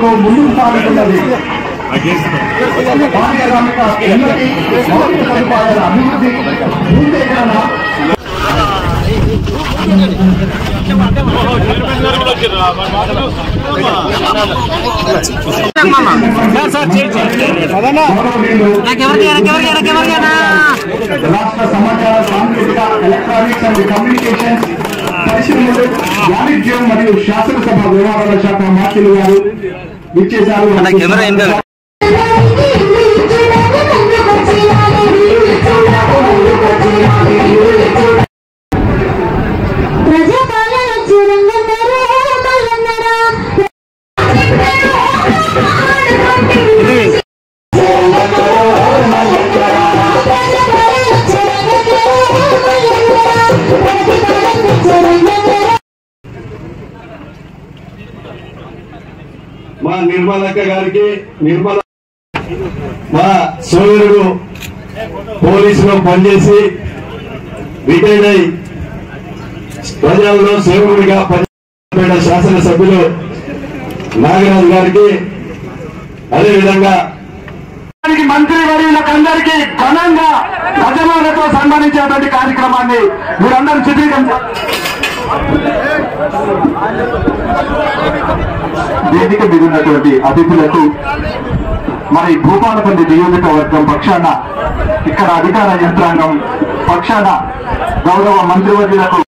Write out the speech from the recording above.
దూకుడుతో ముందుకు సాగుతున్నది పారిశ్రామిక ఉన్నతి మౌలిక సదుపాయాల అభివృద్ధి భూసేకరణ గౌరవనీయులు రాష్ట్ర సమాచార సాంకేతిక ఎలక్ట్రానిక్స్ అండ్ కమ్యూనికేషన్స్ పరిశ్రమలు వాణిజ్యం మరియు శాసనసభ వ్యవహారాల శాఖ మంత్రులు గారు విచ్చేశారు ప్రజాపాలన చూడంగన్నారా మల్లన్నరా మా నిర్మలక్క గారికి నిర్మల మా సోదరుడు పోలీసులో పనిచేసి రిటైర్డ్ అయి ప్రజల్లో సేవకుడిగా పనిచేసిన శాసనసభ్యులు నాగరాజు గారికి అదేవిధంగా మంత్రి వర్యులకు అందరికీ ఘనంగా ప్రజలతో సన్మానించేటువంటి కార్యక్రమాన్ని మీరందరూ చిత్రీకరించారు వేదిక మీద ఉన్నటువంటి అతిథులకు మరి భూపాలపల్లి నియోజకవర్గం పక్షాన ఇక్కడ అధికార యంత్రాంగం పక్షాన గౌరవ మంత్రివర్యులకు